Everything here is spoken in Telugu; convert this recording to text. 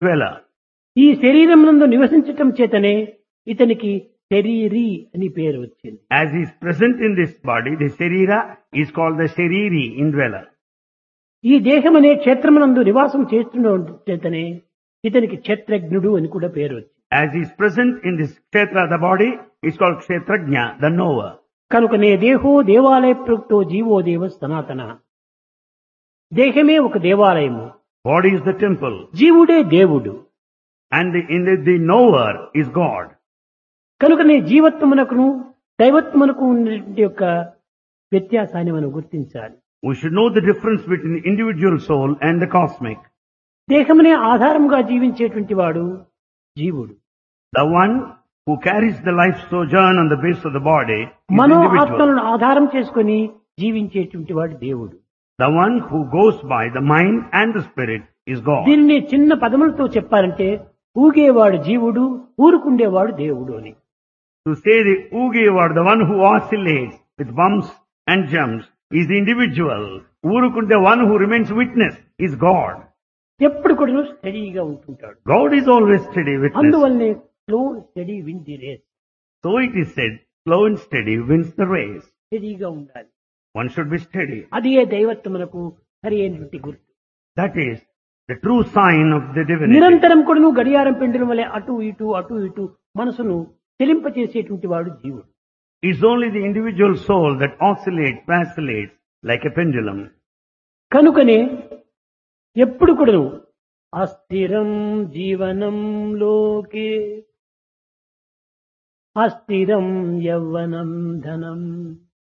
dweller. ఈ శరీరం నందు నివసించటం చేతనే ఇతనికి శరీరి అని పేరు వచ్చింది As he is present in this body, the Sharira is called the Shariri, indweller. ఈ దేహం అనే క్షేత్రమునందు నివాసం చేస్తున్న చేతనే ఇతనికి క్షేత్రజ్ఞుడు అని కూడా పేరు వచ్చింది As he is present in this Kshetra, the body, is called Kshetrajna, the knower. కనుకనే దేహో దేవాలయ ప్రయుక్తో జీవో దేవ సనాతన దేహమే ఒక దేవాలయము Body is the temple. జీవుడే దేవుడు And the, in the, the knower is God. కనుకనే జీవత్వమునకును దైవత్వమునకు ఉన్నటువంటి యొక్క వ్యత్యాసాన్ని మనం గుర్తించాలి We should know the difference between the individual soul and the cosmic. దేహమునే ఆధారముగా జీవించేటువంటి వాడు జీవుడు The one who carries the life sojourn on the base of the body is Mano individual. ఆత్మలను ఆధారం చేసుకొని జీవించేటువంటి వాడు దేవుడు The one who goes by the mind and the spirit is God. దీనిని చిన్న పదములతో చెప్పాలంటే ఊగేవాడు జీవుడు ఊరుకుండేవాడు దేవుడు అని To say the Ugewar, the one who oscillates with bumps and jumps, is the individual. Urukund, the one who remains witness, is God. ఎప్పుడు కూడా స్టడీగా ఉంటుంటాడు God is always steady witness. అందువల్లనే slow steady win the race So it is said, slow and steady wins the race. స్టడీగా ఉండాలి One should be steady. అదే దైవత్వమునకు సరి అయినటువంటి గుర్తు That is the true sign of the divinity. నిరంతరం కూడా గడియారం పెండలం వలె అటు ఇటు అటు ఇటు మనసును చెలింపచేసేటువంటి వాడు జీవుడు It's only the individual soul that oscillates, vacillates like a pendulum. కనుకనే ఎప్పుడు కూడా అస్థిరం జీవనం లోకే అస్థిరం యవ్వనం ధనం